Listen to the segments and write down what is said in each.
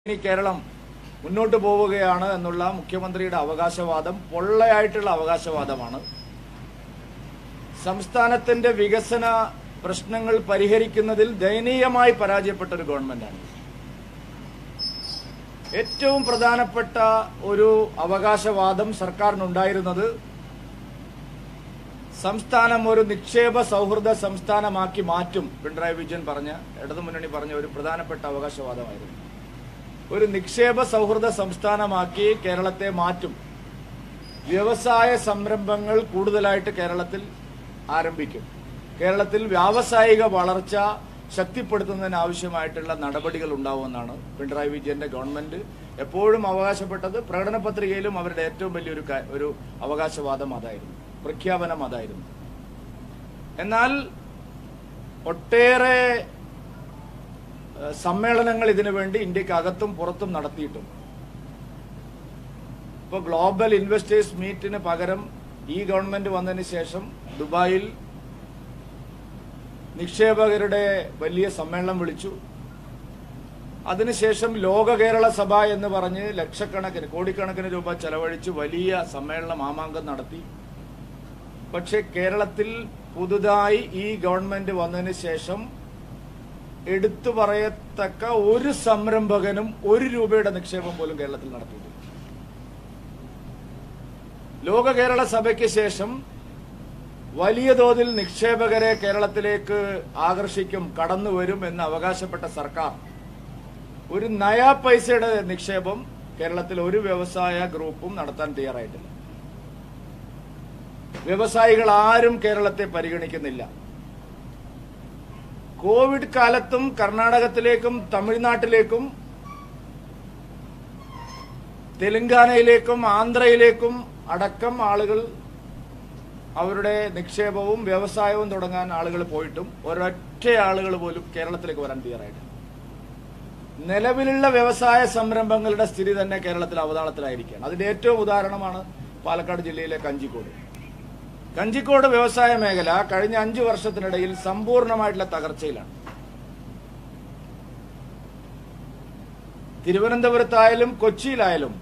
ഇനി കേരളം മുന്നോട്ട് പോവുകയാണ് എന്നുള്ള മുഖ്യമന്ത്രിയുടെ അവകാശവാദം പൊള്ളയായിട്ടുള്ള അവകാശവാദമാണ് സംസ്ഥാനത്തിന്റെ വികസന പ്രശ്നങ്ങൾ പരിഹരിക്കുന്നതിൽ ദയനീയമായി പരാജയപ്പെട്ട ഒരു ഗവൺമെന്റാണ് ഏറ്റവും പ്രധാനപ്പെട്ട ഒരു അവകാശവാദം സർക്കാരിനുണ്ടായിരുന്നത് സംസ്ഥാനം ഒരു നിക്ഷേപ സൗഹൃദ സംസ്ഥാനമാക്കി മാറ്റും പിണറായി വിജയൻ പറഞ്ഞ ഇടതുമുന്നണി പറഞ്ഞ ഒരു പ്രധാനപ്പെട്ട അവകാശവാദമായിരുന്നു ഒരു നിക്ഷേപ സൗഹൃദ സംസ്ഥാനമാക്കി കേരളത്തെ മാറ്റും വ്യവസായ സംരംഭങ്ങൾ കൂടുതലായിട്ട് കേരളത്തിൽ ആരംഭിക്കും കേരളത്തിൽ വ്യാവസായിക വളർച്ച ശക്തിപ്പെടുത്തുന്നതിന് ആവശ്യമായിട്ടുള്ള നടപടികൾ ഉണ്ടാവുമെന്നാണ് പിണറായി വിജയന്റെ ഗവൺമെന്റ് എപ്പോഴും അവകാശപ്പെട്ടത് പ്രകടന പത്രികയിലും അവരുടെ ഏറ്റവും വലിയൊരു കാ- ഒരു അവകാശവാദം അതായിരുന്നു പ്രഖ്യാപനം അതായിരുന്നു എന്നാൽ ഒട്ടേറെ ഏഹ്, സമ്മേളനങ്ങൾ ഇതിനു വേണ്ടി ഇന്ത്യക്ക് അകത്തും പുറത്തും നടത്തിയിട്ടും ഇപ്പോൾ ഗ്ലോബൽ ഇൻവെസ്റ്റേഴ്സ് മീറ്റിന് പകരം ഈ ഗവൺമെന്റ് വന്നതിന് ശേഷം ദുബായിൽ നിക്ഷേപകരുടെ വലിയ സമ്മേളനം വിളിച്ചു അതിനുശേഷം ലോക കേരള സഭ എന്ന് പറഞ്ഞ് ലക്ഷക്കണക്കിന് കോടിക്കണക്കിന് രൂപ ചെലവഴിച്ച് വലിയ സമ്മേളനം മാമാങ്കം നടത്തി പക്ഷെ കേരളത്തിൽ പുതുതായി ഈ ഗവൺമെന്റ് വന്നതിന് ശേഷം എടുത്തു പറയത്തക്ക ഒരു സംരംഭകനും ഒരു രൂപയുടെ നിക്ഷേപം പോലും കേരളത്തിൽ നടത്തിയിട്ടില്ല ലോക കേരള സഭയ്ക്ക് ശേഷം വലിയ തോതിൽ നിക്ഷേപകരെ കേരളത്തിലേക്ക് ആകർഷിക്കും കടന്നു വരും എന്ന് അവകാശപ്പെട്ട സർക്കാർ ഒരു നയാ പൈസയുടെ നിക്ഷേപം കേരളത്തിൽ ഒരു വ്യവസായ ഗ്രൂപ്പും നടത്താൻ തയ്യാറായിട്ടില്ല വ്യവസായികൾ ആരും കേരളത്തെ പരിഗണിക്കുന്നില്ല കോവിഡ് കാലത്തും കർണാടകത്തിലേക്കും തമിഴ്നാട്ടിലേക്കും തെലങ്കാനയിലേക്കും ആന്ധ്രയിലേക്കും അടക്കം ആളുകൾ അവരുടെ നിക്ഷേപവും വ്യവസായവും തുടങ്ങാൻ ആളുകൾ പോയിട്ടും ഒരൊറ്റ ആളുകൾ പോലും കേരളത്തിലേക്ക് വരാൻ തയ്യാറായിട്ടില്ല നിലവിലുള്ള വ്യവസായ സംരംഭങ്ങളുടെ സ്ഥിതി തന്നെ കേരളത്തിൽ അവതാളത്തിലായിരിക്കുകയാണ് അതിന്റെ ഏറ്റവും ഉദാഹരണമാണ് പാലക്കാട് ജില്ലയിലെ കഞ്ചിക്കോട് കഞ്ചിക്കോട് വ്യവസായ മേഖല കഴിഞ്ഞ അഞ്ചു വർഷത്തിനിടയിൽ സമ്പൂർണ്ണമായിട്ടുള്ള തകർച്ചയിലാണ് തിരുവനന്തപുരത്തായാലും കൊച്ചിയിലായാലും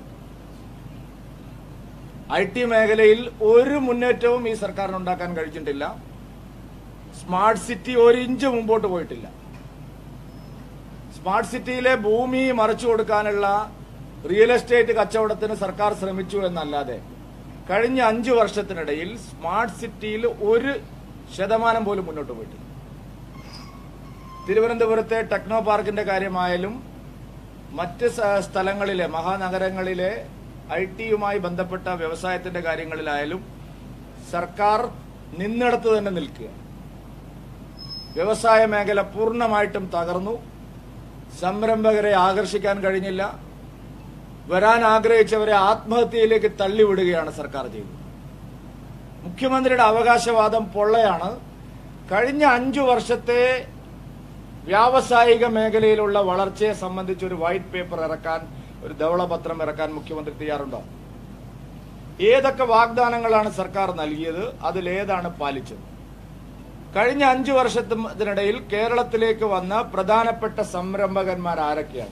ഐ ടി മേഖലയിൽ ഒരു മുന്നേറ്റവും ഈ സർക്കാരിന് ഉണ്ടാക്കാൻ കഴിഞ്ഞിട്ടില്ല സ്മാർട്ട് സിറ്റി ഒരു ഇഞ്ച് മുമ്പോട്ട് പോയിട്ടില്ല സ്മാർട്ട് സിറ്റിയിലെ ഭൂമി മറിച്ചു കൊടുക്കാനുള്ള റിയൽ എസ്റ്റേറ്റ് കച്ചവടത്തിന് സർക്കാർ ശ്രമിച്ചു എന്നല്ലാതെ കഴിഞ്ഞ അഞ്ചു വർഷത്തിനിടയിൽ സ്മാർട്ട് സിറ്റിയിൽ ഒരു ശതമാനം പോലും മുന്നോട്ട് പോയിട്ടില്ല തിരുവനന്തപുരത്തെ ടെക്നോ പാർക്കിന്റെ കാര്യമായാലും മറ്റ് സ- സ്ഥലങ്ങളിലെ മഹാനഗരങ്ങളിലെ ഐ ടിയുമായി ബന്ധപ്പെട്ട വ്യവസായത്തിന്റെ കാര്യങ്ങളിലായാലും സർക്കാർ നിന്നിടത്ത് തന്നെ നിൽക്കുക വ്യവസായ മേഖല പൂർണ്ണമായിട്ടും തകർന്നു സംരംഭകരെ ആകർഷിക്കാൻ കഴിഞ്ഞില്ല വരാൻ ആഗ്രഹിച്ചവരെ ആത്മഹത്യയിലേക്ക് തള്ളിവിടുകയാണ് സർക്കാർ ചെയ്തത് മുഖ്യമന്ത്രിയുടെ അവകാശവാദം പൊള്ളയാണ് കഴിഞ്ഞ അഞ്ചു വർഷത്തെ വ്യാവസായിക മേഖലയിലുള്ള വളർച്ചയെ സംബന്ധിച്ച് ഒരു വൈറ്റ് പേപ്പർ ഇറക്കാൻ ഒരു ധവളപത്രം ഇറക്കാൻ മുഖ്യമന്ത്രി തയ്യാറുണ്ടോ ഏതൊക്കെ വാഗ്ദാനങ്ങളാണ് സർക്കാർ നൽകിയത് അതിലേതാണ് പാലിച്ചത് കഴിഞ്ഞ അഞ്ചു വർഷത്തിനിടയിൽ കേരളത്തിലേക്ക് വന്ന പ്രധാനപ്പെട്ട സംരംഭകന്മാർ ആരൊക്കെയാണ്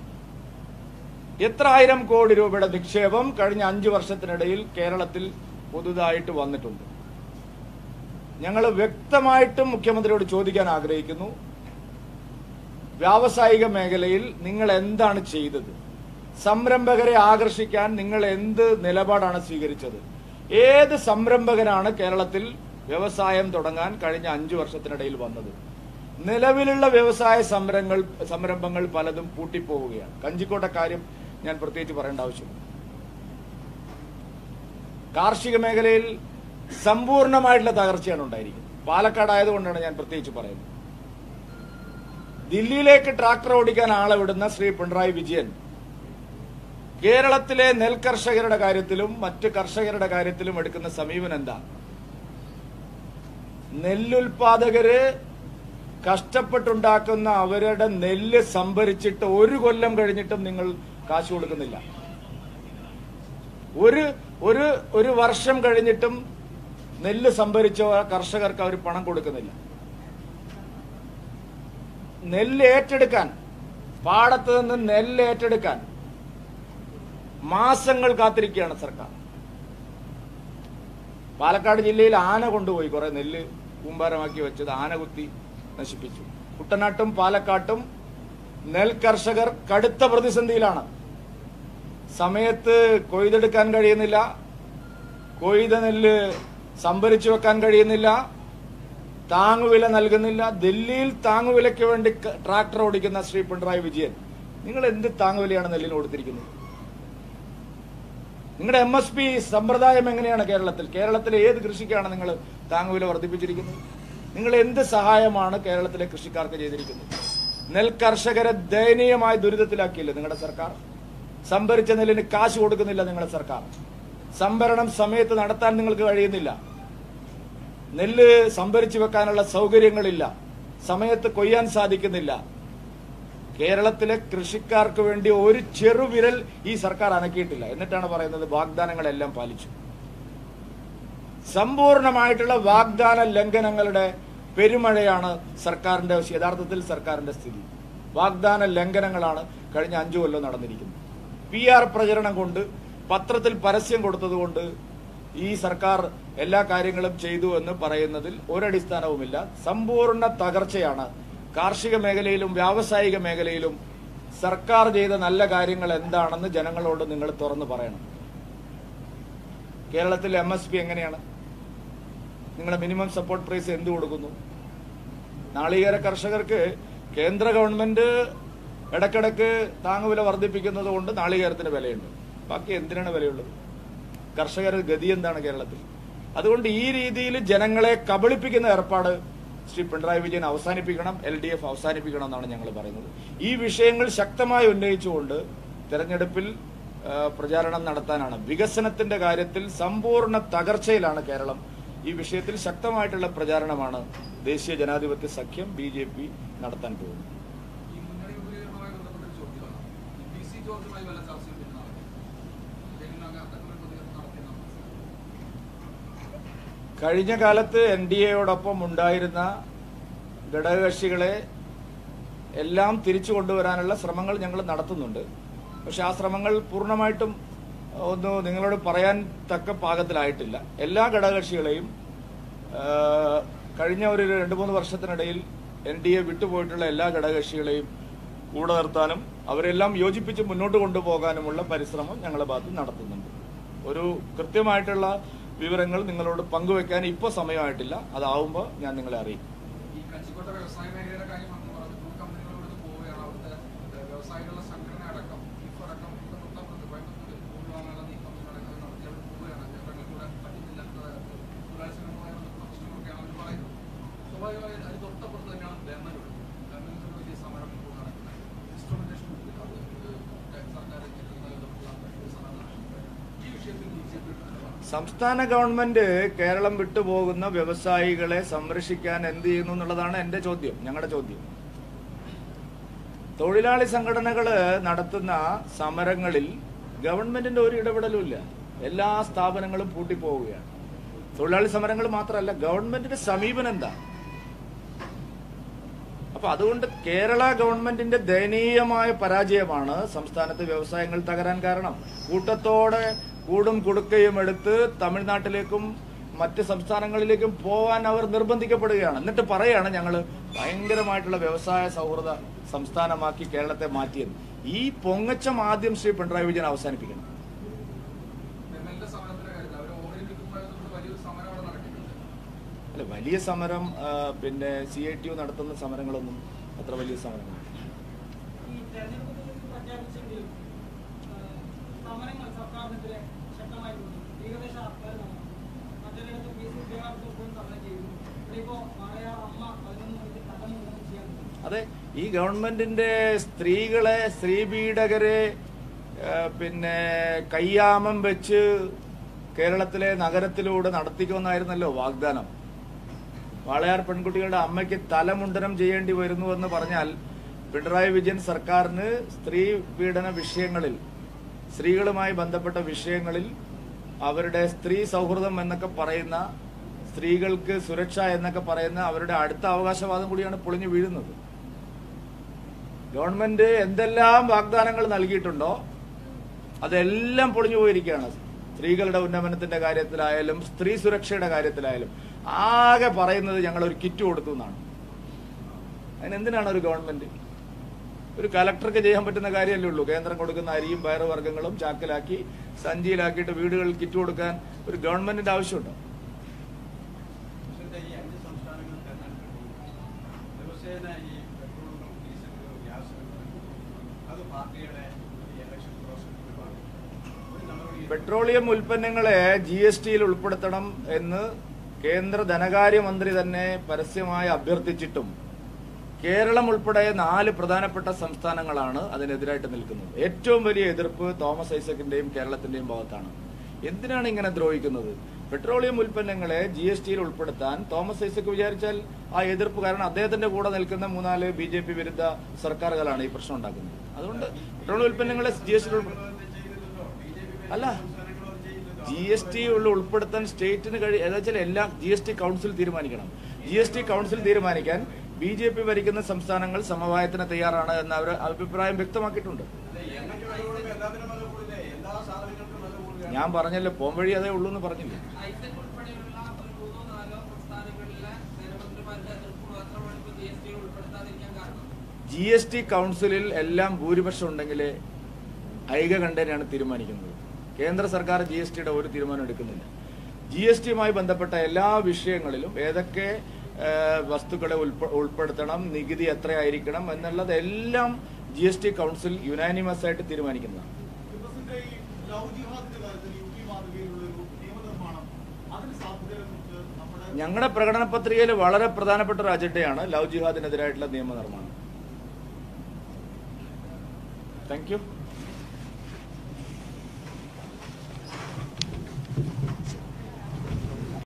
എത്ര ആയിരം കോടി രൂപയുടെ നിക്ഷേപം കഴിഞ്ഞ അഞ്ചു വർഷത്തിനിടയിൽ കേരളത്തിൽ പുതുതായിട്ട് വന്നിട്ടുണ്ട് ഞങ്ങൾ വ്യക്തമായിട്ടും മുഖ്യമന്ത്രിയോട് ചോദിക്കാൻ ആഗ്രഹിക്കുന്നു വ്യാവസായിക മേഖലയിൽ നിങ്ങൾ എന്താണ് ചെയ്തത് സംരംഭകരെ ആകർഷിക്കാൻ നിങ്ങൾ എന്ത് നിലപാടാണ് സ്വീകരിച്ചത് ഏത് സംരംഭകനാണ് കേരളത്തിൽ വ്യവസായം തുടങ്ങാൻ കഴിഞ്ഞ അഞ്ചു വർഷത്തിനിടയിൽ വന്നത് നിലവിലുള്ള വ്യവസായ സംരംഭങ്ങൾ സംരംഭങ്ങൾ പലതും പൂട്ടിപ്പോവുകയാണ് കഞ്ചിക്കോട്ടെ കാര്യം ഞാൻ പ്രത്യേകിച്ച് പറയേണ്ട ആവശ്യമില്ല കാർഷിക മേഖലയിൽ സമ്പൂർണ്ണമായിട്ടുള്ള തകർച്ചയാണ് ഉണ്ടായിരിക്കുന്നത് പാലക്കാട് ആയതുകൊണ്ടാണ് ഞാൻ പ്രത്യേകിച്ച് പറയുന്നത് ദില്ലിയിലേക്ക് ട്രാക്ടർ ഓടിക്കാൻ ആളെ വിടുന്ന ശ്രീ പിണറായി വിജയൻ കേരളത്തിലെ നെൽ കർഷകരുടെ കാര്യത്തിലും മറ്റ് കർഷകരുടെ കാര്യത്തിലും എടുക്കുന്ന സമീപനം എന്താ നെല്ലുൽപാദകര് കഷ്ടപ്പെട്ടുണ്ടാക്കുന്ന അവരുടെ നെല്ല് സംഭരിച്ചിട്ട് ഒരു കൊല്ലം കഴിഞ്ഞിട്ടും നിങ്ങൾ കാശ് കൊടുക്കുന്നില്ല ഒരു ഒരു ഒരു വർഷം കഴിഞ്ഞിട്ടും നെല്ല് സംഭരിച്ച കർഷകർക്ക് അവർ പണം കൊടുക്കുന്നില്ല നെല്ല് ഏറ്റെടുക്കാൻ പാടത്ത് നിന്ന് നെല്ല് ഏറ്റെടുക്കാൻ മാസങ്ങൾ കാത്തിരിക്കുകയാണ് സർക്കാർ പാലക്കാട് ജില്ലയിൽ ആന കൊണ്ടുപോയി കുറെ നെല്ല് കൂമ്പാരമാക്കി വെച്ചത് ആന കുത്തി നശിപ്പിച്ചു കുട്ടനാട്ടും പാലക്കാട്ടും നെൽ കർഷകർ കടുത്ത പ്രതിസന്ധിയിലാണ് സമയത്ത് കൊയ്തെടുക്കാൻ കഴിയുന്നില്ല കൊയ്ത നെല്ല് സംഭരിച്ചു വെക്കാൻ കഴിയുന്നില്ല താങ്ങുവില നൽകുന്നില്ല ഡൽഹിയിൽ താങ്ങുവിലയ്ക്ക് വേണ്ടി ക- ട്രാക്ടർ ഓടിക്കുന്ന ശ്രീ പിണറായി വിജയൻ നിങ്ങൾ എന്ത് താങ്ങുവിലയാണ് നെല്ലിന് കൊടുത്തിരിക്കുന്നത് നിങ്ങളുടെ എം എസ് പി സമ്പ്രദായം എങ്ങനെയാണ് കേരളത്തിൽ കേരളത്തിലെ ഏത് കൃഷിക്കാണ് നിങ്ങൾ താങ്ങുവില വർദ്ധിപ്പിച്ചിരിക്കുന്നത് നിങ്ങൾ എന്ത് സഹായമാണ് കേരളത്തിലെ കൃഷിക്കാർക്ക് ചെയ്തിരിക്കുന്നത് നെൽ കർഷകരെ ദയനീയമായ ദുരിതത്തിലാക്കിയില്ലേ നിങ്ങളുടെ സർക്കാർ സംഭരിച്ച നെല്ലിന് കാശ് കൊടുക്കുന്നില്ല നിങ്ങളുടെ സർക്കാർ സംഭരണം സമയത്ത് നടത്താൻ നിങ്ങൾക്ക് കഴിയുന്നില്ല നെല്ല് സംഭരിച്ചു വെക്കാനുള്ള സൗകര്യങ്ങളില്ല സമയത്ത് കൊയ്യാൻ സാധിക്കുന്നില്ല കേരളത്തിലെ കൃഷിക്കാർക്ക് വേണ്ടി ഒരു ചെറുവിരൽ ഈ സർക്കാർ അനക്കിയിട്ടില്ല എന്നിട്ടാണ് പറയുന്നത് വാഗ്ദാനങ്ങളെല്ലാം പാലിച്ചു സമ്പൂർണമായിട്ടുള്ള വാഗ്ദാന ലംഘനങ്ങളുടെ പെരുമഴയാണ് സർക്കാരിന്റെ യഥാർത്ഥത്തിൽ സർക്കാരിന്റെ സ്ഥിതി വാഗ്ദാന ലംഘനങ്ങളാണ് കഴിഞ്ഞ അഞ്ചു കൊല്ലം നടന്നിരിക്കുന്നത് പി ആർ പ്രചരണം കൊണ്ട് പത്രത്തിൽ പരസ്യം കൊടുത്തതുകൊണ്ട് ഈ സർക്കാർ എല്ലാ കാര്യങ്ങളും ചെയ്തു എന്ന് പറയുന്നതിൽ ഒരടിസ്ഥാനവുമില്ല സമ്പൂർണ്ണ തകർച്ചയാണ് കാർഷിക മേഖലയിലും വ്യാവസായിക മേഖലയിലും സർക്കാർ ചെയ്ത നല്ല കാര്യങ്ങൾ എന്താണെന്ന് ജനങ്ങളോട് നിങ്ങൾ തുറന്നു പറയണം കേരളത്തിൽ എം എസ് പി എങ്ങനെയാണ് നിങ്ങളുടെ മിനിമം സപ്പോർട്ട് പ്രൈസ് എന്ത് കൊടുക്കുന്നു നാളികേര കർഷകർക്ക് കേന്ദ്ര ഗവൺമെന്റ് ഇടക്കിടക്ക് താങ്ങുവില വർദ്ധിപ്പിക്കുന്നത് കൊണ്ട് നാളികേരത്തിന് വിലയുണ്ട് ബാക്കി എന്തിനാണ് വിലയുള്ളത് കർഷകരുടെ ഗതി എന്താണ് കേരളത്തിൽ അതുകൊണ്ട് ഈ രീതിയിൽ ജനങ്ങളെ കബളിപ്പിക്കുന്ന ഏർപ്പാട് ശ്രീ പിണറായി വിജയൻ അവസാനിപ്പിക്കണം എൽ ഡി എഫ് അവസാനിപ്പിക്കണം എന്നാണ് ഞങ്ങൾ പറയുന്നത് ഈ വിഷയങ്ങൾ ശക്തമായി ഉന്നയിച്ചുകൊണ്ട് തെരഞ്ഞെടുപ്പിൽ ആ, പ്രചാരണം നടത്താനാണ് വികസനത്തിന്റെ കാര്യത്തിൽ സമ്പൂർണ്ണ തകർച്ചയിലാണ് കേരളം ഈ വിഷയത്തിൽ ശക്തമായിട്ടുള്ള പ്രചാരണമാണ് ദേശീയ ജനാധിപത്യ സഖ്യം ബി ജെ പി നടത്താൻ പോകുന്നത് ഈ മുന്നണി വിപുലീകരണവുമായി ബന്ധപ്പെട്ട ഒരു ചോദ്യമാണ് ഈ പി സി ജോർജുമായി വല്ല ചർച്ചയും പിന്നെ നടത്തി ജയിലിനകം അത്തരമൊരു പ്രതികരണം നടത്തിയെന്നാണ് മനസ്സിലാക്കുന്നത് കഴിഞ്ഞ കാലത്ത് എൻ ഡി എയോടൊപ്പം ഉണ്ടായിരുന്ന ഘടകകക്ഷികളെ എല്ലാം തിരിച്ചു കൊണ്ടുവരാനുള്ള ശ്രമങ്ങൾ ഞങ്ങൾ നടത്തുന്നുണ്ട് പക്ഷെ ആ ശ്രമങ്ങൾ പൂർണ്ണമായിട്ടും ഒന്ന് നിങ്ങളോട് പറയാൻ തക്ക പാകത്തിലായിട്ടില്ല എല്ലാ ഘടകകക്ഷികളെയും ആ, കഴിഞ്ഞ ഒരു രണ്ട് മൂന്ന് വർഷത്തിനിടയിൽ എൻ ഡി എ വിട്ടുപോയിട്ടുള്ള എല്ലാ ഘടകകക്ഷികളെയും കൂടെ നിർത്താനും അവരെല്ലാം യോജിപ്പിച്ച് മുന്നോട്ട് കൊണ്ടുപോകാനുമുള്ള പരിശ്രമം ഞങ്ങളുടെ ഭാഗത്ത് നടത്തുന്നുണ്ട് ഒരു കൃത്യമായിട്ടുള്ള വിവരങ്ങൾ നിങ്ങളോട് പങ്കുവെക്കാൻ ഇപ്പോൾ സമയമായിട്ടില്ല അതാവുമ്പോൾ ഞാൻ നിങ്ങളെ അറിയിക്കും ഈ കച്ചിക്കോട്ട വ്യവസായ മേഖലയുടെ കാര്യം അന്ന് പറഞ്ഞു ടൂർ കമ്പനികൾ ഇവിടുന്ന് പോവുകയാണ് അവിടുത്തെ ഏഹ്, വ്യവസായികളുടെ സംഘടന അടക്കം ഇഫ് അടക്കം ഇവിടെ തൊട്ടപ്പുറത്ത് കോയമ്പത്തൂർ ഭൂമി വാങ്ങാനുള്ള നീക്കം നടക്കുന്നത് നടത്തി അവിടെ പോവുകയാണ് ഞങ്ങൾ കൂടെ പറ്റുന്നില്ല തൊഴിലാളി സംഘടനയുമായി ബന്ധപ്പെട്ട പ്രശ്നങ്ങളൊക്കെയാണ് അവർ പറയുന്നത് സ്വാഭാവികമായി അതിന് തൊട്ടപ്പുറത്ത് തന്നെയാണ് ധർമ്മകൾ ധർമ്മത്തിൽ വലിയ സമരം ഇപ്പോൾ നടക്കുന്നത് ഇൻസ്ട്രുമെന്റേഷൻ അത് ഏഹ്, സർക്കാർ ഏറ്റെടുക്കുന്നതുമായി ബന്ധപ്പെട്ട ഒരു സമരം നടക്കുന്നത് ഈ വിഷയത്തിൽ ബി ജെ പി സംസ്ഥാന ഗവൺമെന്റ് കേരളം വിട്ടുപോകുന്ന വ്യവസായികളെ സംരക്ഷിക്കാൻ എന്ത് ചെയ്യുന്നു എന്നുള്ളതാണ് എന്റെ ചോദ്യം ഞങ്ങളുടെ ചോദ്യം തൊഴിലാളി സംഘടനകള് നടത്തുന്ന സമരങ്ങളിൽ ഗവൺമെന്റിന്റെ ഒരു ഇടപെടലുമില്ല എല്ലാ സ്ഥാപനങ്ങളും പൂട്ടിപ്പോവുകയാണ് തൊഴിലാളി സമരങ്ങൾ മാത്രമല്ല ഗവൺമെന്റിന്റെ സമീപനം എന്താ അപ്പൊ അതുകൊണ്ട് കേരള ഗവൺമെന്റിന്റെ ദയനീയമായ പരാജയമാണ് സംസ്ഥാനത്ത് വ്യവസായങ്ങൾ തകരാൻ കാരണം കൂട്ടത്തോടെ കൂടും കുടുക്കയും എടുത്ത് തമിഴ്നാട്ടിലേക്കും മറ്റ് സംസ്ഥാനങ്ങളിലേക്കും പോവാൻ അവർ നിർബന്ധിക്കപ്പെടുകയാണ് എന്നിട്ട് പറയാണ് ഞങ്ങൾ ഭയങ്കരമായിട്ടുള്ള വ്യവസായ സൗഹൃദ സംസ്ഥാനമാക്കി കേരളത്തെ മാറ്റിയത് ഈ പൊങ്ങച്ചം ആദ്യം ശ്രീ പിണറായി വിജയൻ അവസാനിപ്പിക്കണം നെല്ലിന്റെ സമരത്തിന്റെ കാര്യത്തിൽ അവർ ഓഹരി വിൽക്കുമ്പോൾ വലിയൊരു സമരം അവിടെ നടക്കുന്നുണ്ട് അല്ല വലിയ സമരം ആ, പിന്നെ സി ഐ ടി യു നടത്തുന്ന സമരങ്ങളൊന്നും അത്ര വലിയ സമരങ്ങളാണ് ഈ തെരഞ്ഞെടുപ്പ് തോൽവി പ്രഖ്യാപിച്ചെങ്കിലും ആ, സമരങ്ങൾ സർക്കാരിനെതിരെ ശക്തമായിട്ടുണ്ട് ഏകദേശം ആൾക്കാർ നടന്നു മറ്റൊരിടത്ത് പി സി ഉദ്യോഗാർത്ഥികൾക്കും സമരം ചെയ്തു ഇവിടെ ഇപ്പോൾ മലയാള അമ്മ പതിനൊന്ന് മണിക്ക് കടന്നു ചെയ്യാൻ അതെ ഈ ഗവൺമെന്റിന്റെ സ്ത്രീകളെ സ്ത്രീപീഡകരെ ആ, പിന്നെ കയ്യാമം വെച്ച് കേരളത്തിലെ നഗരത്തിലൂടെ നടത്തിക്കുമെന്നായിരുന്നല്ലോ വാഗ്ദാനം വാളയാർ പെൺകുട്ടികളുടെ അമ്മയ്ക്ക് തലമുണ്ടനം ചെയ്യേണ്ടി വരുന്നുവെന്ന് പറഞ്ഞാൽ പിണറായി വിജയൻ സർക്കാരിന് സ്ത്രീ പീഡന വിഷയങ്ങളിൽ സ്ത്രീകളുമായി ബന്ധപ്പെട്ട വിഷയങ്ങളിൽ അവരുടെ സ്ത്രീ സൗഹൃദം എന്നൊക്കെ പറയുന്ന സ്ത്രീകൾക്ക് സുരക്ഷ എന്നൊക്കെ പറയുന്ന അവരുടെ അടുത്ത അവകാശവാദം കൂടിയാണ് പൊളിഞ്ഞു വീഴുന്നത് ഗവൺമെന്റ് എന്തെല്ലാം വാഗ്ദാനങ്ങൾ നൽകിയിട്ടുണ്ടോ അതെല്ലാം പൊളിഞ്ഞു പോയിരിക്കുകയാണ് സ്ത്രീകളുടെ ഉന്നമനത്തിന്റെ കാര്യത്തിലായാലും സ്ത്രീ സുരക്ഷയുടെ കാര്യത്തിലായാലും ആകെ പറയുന്നത് ഞങ്ങൾ ഒരു കിറ്റ് കൊടുത്തു എന്നാണ് അതിനെന്തിനാണ് ഒരു ഗവൺമെന്റ് ഒരു കലക്ടർക്ക് ചെയ്യാൻ പറ്റുന്ന കാര്യമല്ലേ ഉള്ളൂ കേന്ദ്രം കൊടുക്കുന്ന അരിയും പയറുവർഗ്ഗങ്ങളും ചാക്കിലാക്കി സഞ്ചിയിലാക്കിയിട്ട് വീടുകളിൽ കിറ്റ് കൊടുക്കാൻ ഒരു ഗവൺമെന്റിന്റെ ആവശ്യമുണ്ടോ പക്ഷേ ഈ അഞ്ച് സംസ്ഥാനങ്ങൾ തെരഞ്ഞെടുക്കപ്പെട്ടു ദിവസേന ഈ പെട്രോളും ഡീസലും ഗ്യാസും അത് പാർട്ടിയുടെ ഈ ഇലക്ഷൻ പ്രോസസ്സിന്റെ ഭാഗം ഒരു നടപടി പെട്രോളിയം ഉൽപ്പന്നങ്ങളെ ജി എസ് ടിയിൽ ഉൾപ്പെടുത്തണം എന്ന് കേന്ദ്ര ധനകാര്യമന്ത്രി തന്നെ പരസ്യമായി അഭ്യർത്ഥിച്ചിട്ടും കേരളം ഉൾപ്പെടെ നാല് പ്രധാനപ്പെട്ട സംസ്ഥാനങ്ങളാണ് അതിനെതിരായിട്ട് നിൽക്കുന്നത് ഏറ്റവും വലിയ എതിർപ്പ് തോമസ് ഐസക്കിന്റെയും കേരളത്തിന്റെയും ഭാഗത്താണ് എന്തിനാണ് ഇങ്ങനെ ദ്രോഹിക്കുന്നത് പെട്രോളിയം ഉൽപ്പന്നങ്ങളെ ജി എസ് ടിയിൽ ഉൾപ്പെടുത്താൻ തോമസ് ഐസക് വിചാരിച്ചാൽ ആ എതിർപ്പ് കാരണം അദ്ദേഹത്തിന്റെ കൂടെ നിൽക്കുന്ന മൂന്നാല് ബി ജെ പി വിരുദ്ധ സർക്കാരുകളാണ് ഈ പ്രശ്നം ഉണ്ടാക്കുന്നത് അതുകൊണ്ട് പെട്രോളിയം ഉൽപ്പന്നങ്ങളെ ജി എസ് ടിയിൽ ചെയ്തില്ലല്ലോ ബി ജെ പി അല്ല സംസ്ഥാനങ്ങളും അത് ചെയ്തില്ലല്ലോ ജി എസ് ടി ഉള്ള ഉൾപ്പെടുത്താൻ സ്റ്റേറ്റിന് കഴി എന്താ വെച്ചാൽ എല്ലാം ജി എസ് ടി കൗൺസിൽ തീരുമാനിക്കണം ജി എസ് ടി കൗൺസിൽ തീരുമാനിക്കാൻ ബി ജെ പി ഭരിക്കുന്ന സംസ്ഥാനങ്ങൾ സമവായത്തിന് തയ്യാറാണ് എന്ന് അവർ അഭിപ്രായം വ്യക്തമാക്കിയിട്ടുണ്ട് അല്ല, എണ്ണയ്ക്ക് വില കൂടുമ്പോൾ എല്ലാത്തിനും വില കൂടില്ലേ? എല്ലാ സാധനങ്ങൾക്കും വില കൂടുകയാണ്. ഞാൻ പറഞ്ഞല്ലോ പോംവഴി അതേ ഉള്ളൂ എന്ന് പറഞ്ഞില്ലേ ഐസക് ഉൾപ്പെടെയുള്ള ഒരു മൂന്നോ നാലോ സംസ്ഥാനങ്ങളിലെ ധനമന്ത്രിമാരുടെ എതിർപ്പ് മാത്രമാണ് ഇപ്പോൾ ജി എസ് ടി ഉൾപ്പെടുത്താതിരിക്കാൻ കാരണം ജി എസ് ടി കൗൺസിലിൽ എല്ലാം ഭൂരിപക്ഷം ഉണ്ടെങ്കിലേ ഐകകണ്ഠേനയാണ് തീരുമാനിക്കുന്നത് കേന്ദ്ര സർക്കാർ ജി എസ് ടിയുടെ ഒരു തീരുമാനം എടുക്കുന്നില്ല ജി എസ് ടിയുമായി ബന്ധപ്പെട്ട എല്ലാ വിഷയങ്ങളിലും ഏതൊക്കെ ആ, വസ്തുക്കളെ ഉൾപ്പെ- ഉൾപ്പെടുത്തണം നികുതി എത്രയായിരിക്കണം എന്നുള്ളതെല്ലാം G S T council unanimous ആയിട്ട് തീരുമാനിക്കുന്നതാണ് ക്രിസ്മസിന്റെ ഈ ലവ് ജിഹാദിന്റെ കാര്യത്തിൽ യു പി മാതൃകയിലുള്ള ഒരു നിയമനിർമ്മാണം അതിന് സാധ്യതയെക്കുറിച്ച് നമ്മുടെ ഞങ്ങളുടെ പ്രകടന പത്രികയിൽ വളരെ പ്രധാനപ്പെട്ട ഒരു അജണ്ടയാണ് ലവ് ജിഹാദിനെതിരായിട്ടുള്ള നിയമനിർമ്മാണം താങ്ക് യു